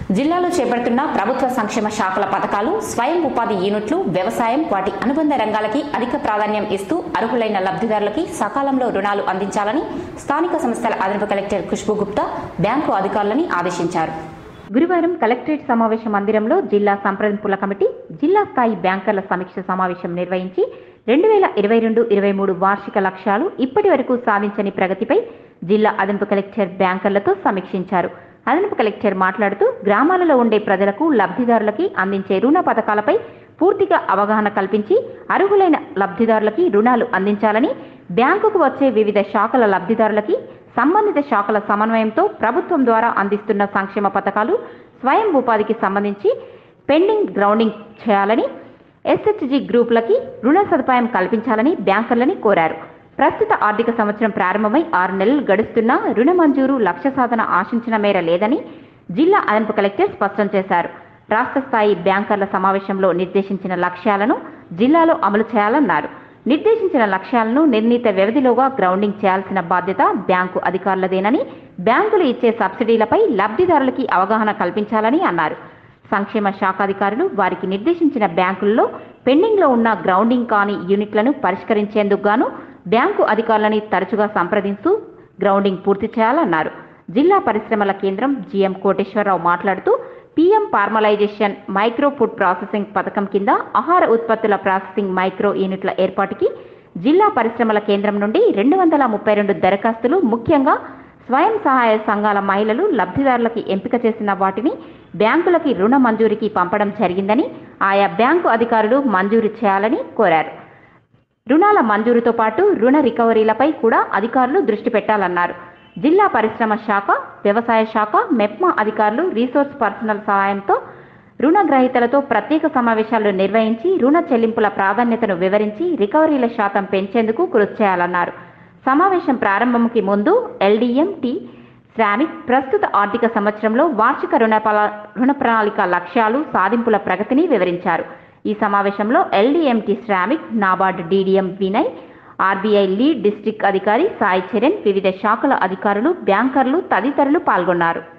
జిల్లాలో చేపడుతున్న ప్రభుత్వ సంక్షేమ శాఖల పథకాలు స్వయం ఉపాధి యూనిట్లు వ్యవసాయం వాటి అనుబంధ రంగాలకి అధిక ప్రాధాన్యం ఇస్తూ అర్హులైన లబ్ధిదారులకి సకాలంలో రుణాలు అందించాలని స్థానిక సంస్థల అదనపు కలెక్టర్ ఖుష్బు గుప్తా బ్యాంకు అధికారులని ఆదేశించారు గురువారం కలెక్టరేట్ సమావేశ మందిరంలో జిల్లా సంప్రదింపుల కమిటీ జిల్లా స్థాయి బ్యాంకర్ల సమీక్ష సమావేశం నిర్వహించి రెండు వేల ఇరవై రెండు ఇరవై మూడు వార్షిక లక్ష్యాలు ఇప్పటి వరకు సాధించని ప్రగతిపై జిల్లా అదనపు కలెక్టర్ బ్యాంకర్లతో సమీక్షించారు అదనపు కలెక్టర్ మాట్లాడుతూ గ్రామాలలో ఉండే ప్రజలకు లబ్ధిదారులకి అందించే రుణ పథకాలపై పూర్తిగా అవగాహన కల్పించి అర్హులైన లబ్ధిదారులకి రుణాలు అందించాలని బ్యాంకుకు వచ్చే వివిధ శాఖల లబ్ధిదారులకి సంబంధిత శాఖల సమన్వయంతో ప్రభుత్వం ద్వారా అందిస్తున్న సంక్షేమ పథకాలు స్వయం ఉపాధికి సంబంధించి పెండింగ్ గ్రౌండింగ్ చేయాలని ఎస్హెచ్జి గ్రూపులకి రుణ సదుపాయం కల్పించాలని బ్యాంకర్లని కోరారు ప్రస్తుత ఆర్థిక సంవత్సరం ప్రారంభమై ఆరు నెలలు గడుస్తున్నా రుణ మంజూరు లక్ష్య సాధన ఆశించిన మేర లేదని జిల్లా అదనపు కలెక్టర్ స్పష్టం చేశారు రాష్ట్ర స్థాయి బ్యాంకర్ల సమావేశంలో నిర్దేశించిన లక్ష్యాలను జిల్లాలో అమలు చేయాలన్నారు నిర్దేశించిన లక్ష్యాలను నిర్ణీత వ్యవధిలోగా గ్రౌండింగ్ చేయాల్సిన బాధ్యత బ్యాంకు అధికారులదేనని బ్యాంకులు ఇచ్చే సబ్సిడీలపై లబ్ధిదారులకి అవగాహన కల్పించాలని అన్నారు సంక్షేమ శాఖాధికారులు వారికి నిర్దేశించిన బ్యాంకుల్లో పెండింగ్లో ఉన్న గ్రౌండింగ్ కాని యూనిట్లను పరిష్కరించేందుకు గాను బ్యాంకు అధికారులని తరచుగా సంప్రదిస్తూ గ్రౌండింగ్ పూర్తి చేయాలన్నారు జిల్లా పరిశ్రమల కేంద్రం జీఎం కోటేశ్వరరావు మాట్లాడుతూ PM formalisation micro food processing పథకం కింద ఆహార ఉత్పత్తుల ప్రాసెసింగ్ మైక్రో యూనిట్ల ఏర్పాటుకి జిల్లా పరిశ్రమల కేంద్రం నుండి రెండు వందల ముప్పై రెండు దరఖాస్తులు ముఖ్యంగా స్వయం సహాయ సంఘాల మహిళలు లబ్ధిదారులకి ఎంపిక చేసిన వాటిని బ్యాంకులకి రుణ మంజూరికి పంపడం జరిగిందని ఆయా బ్యాంకు అధికారులు మంజూరు చేయాలని కోరారు రుణాల మంజూరుతో పాటు రుణ రికవరీలపై కూడా అధికారులు దృష్టి పెట్టాలన్నారు జిల్లా పరిశ్రమ శాఖ వ్యవసాయ శాఖ మెప్మా అధికారులు రీసోర్స్ పర్సనల్ సహాయంతో రుణ గ్రహీతలతో ప్రత్యేక సమావేశాలు నిర్వహించి రుణ చెల్లింపుల ప్రాధాన్యతను వివరించి రికవరీల శాతం పెంచేందుకు కృషి చేయాలన్నారు సమావేశం ప్రారంభంకి ముందు ఎల్డీఎం టి శ్రామిక్ ప్రస్తుత ఆర్థిక సంవత్సరంలో వార్షిక రుణ పల- రుణ ప్రణాళిక లక్ష్యాలు సాధింపుల ప్రగతిని వివరించారు ఈ సమావేశంలో ఎల్డీఎంటీ Shramik NABARD DDM Vinay RBI lead district అధికారి సాయి చరణ్ వివిధ శాఖల అధికారులు బ్యాంకర్లు తదితరులు పాల్గొన్నారు